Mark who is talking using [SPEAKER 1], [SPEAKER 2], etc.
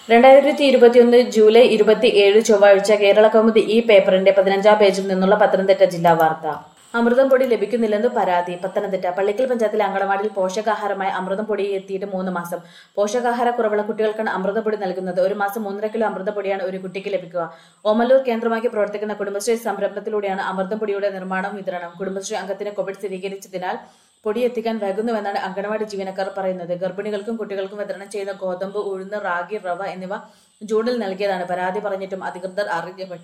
[SPEAKER 1] രണ്ടായിരത്തി ഇരുപത്തിയൊന്ന് ജൂലൈ ഇരുപത്തി ഏഴ് ചൊവ്വാഴ്ച കേരള കൗമുദി ഈ പേപ്പറിന്റെ പതിനഞ്ചാം പേജിൽ നിന്നുള്ള പത്തനംതിട്ട ജില്ലാ വാർത്ത അമൃതം പൊടി ലഭിക്കുന്നില്ലെന്ന് പരാതി പത്തനംതിട്ട പള്ളിക്കൽ പഞ്ചായത്തിലെ അങ്കണവാടിയിൽ പോഷകാഹാരമായി അമൃതം പൊടി എത്തിയിട്ട് മൂന്ന് മാസം പോഷകാഹാര കുറവുള്ള കുട്ടികൾക്കാണ് അമൃതം പൊടി നൽകുന്നത് ഒരു മാസം മൂന്നര കിലോ അമൃതം പൊടിയാണ് ഒരു കുട്ടിക്ക് ലഭിക്കുക ഓമല്ലൂർ കേന്ദ്രമാക്കി പ്രവർത്തിക്കുന്ന കുടുംബശ്രീ സംരംഭത്തിലൂടെയാണ് അമൃതം പൊടിയുടെ നിർമ്മാണവും വിതരണം കുടുംബശ്രീ അംഗത്തിന് കോവിഡ് സ്ഥിരീകരിച്ചതിനാൽ പൊടി എത്തിക്കാൻ വൈകുന്നുവെന്നാണ് അങ്കണവാടി ജീവനക്കാർ പറയുന്നത് ഗർഭിണികൾക്കും കുട്ടികൾക്കും വിതരണം ചെയ്യുന്ന ഗോതമ്പ് ഉഴുന്ന് റാഗി റവ എന്നിവ ജൂണിൽ നൽകിയതാണ് പരാതി പറഞ്ഞിട്ടും അധികൃതർ അറിഞ്ഞപ്പെട്ടില്ല